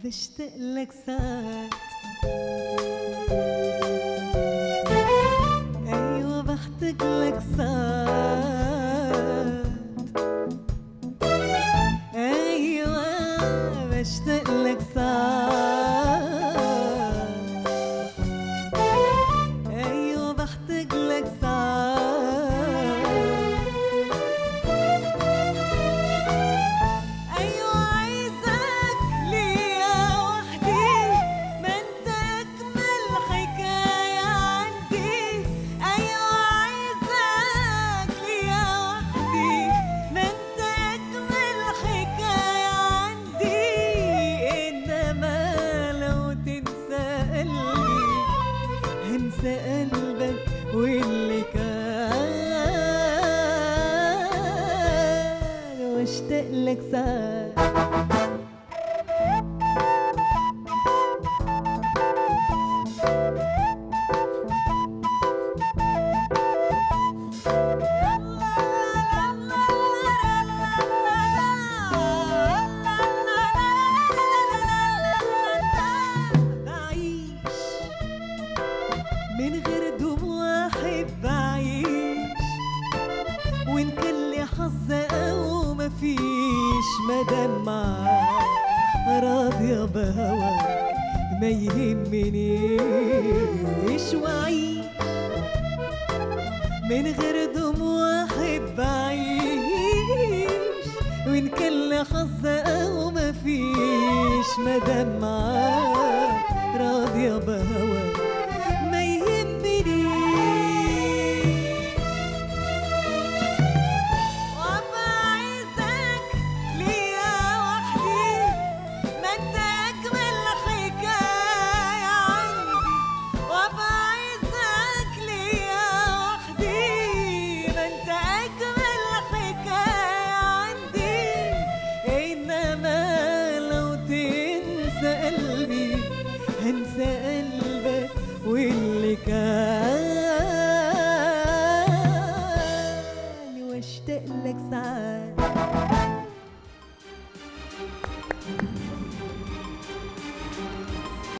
بشتاق لك ساعات ايوه بحتاج لك ساعات ايوه بشتاق لك ساعات ايوه بحتاج لك ساعات ايوه عايزك ليا وحدي ما انت اجمل حكايه عندي ايوه عايزك ليا وحدي ما انت اجمل حكايه عندي انما لو تنسى قلبي هنسى قلبك واللي كان واشتاق لك ساعات بعيش من غير دموع احب اعيش وان كان لي حظ او مفيش مادام معاك راضية بهواك ما يهمنيش واعيش من غير دموع احب اعيش وان كان لي حظ او مفيش مادام معاك راضية بهواك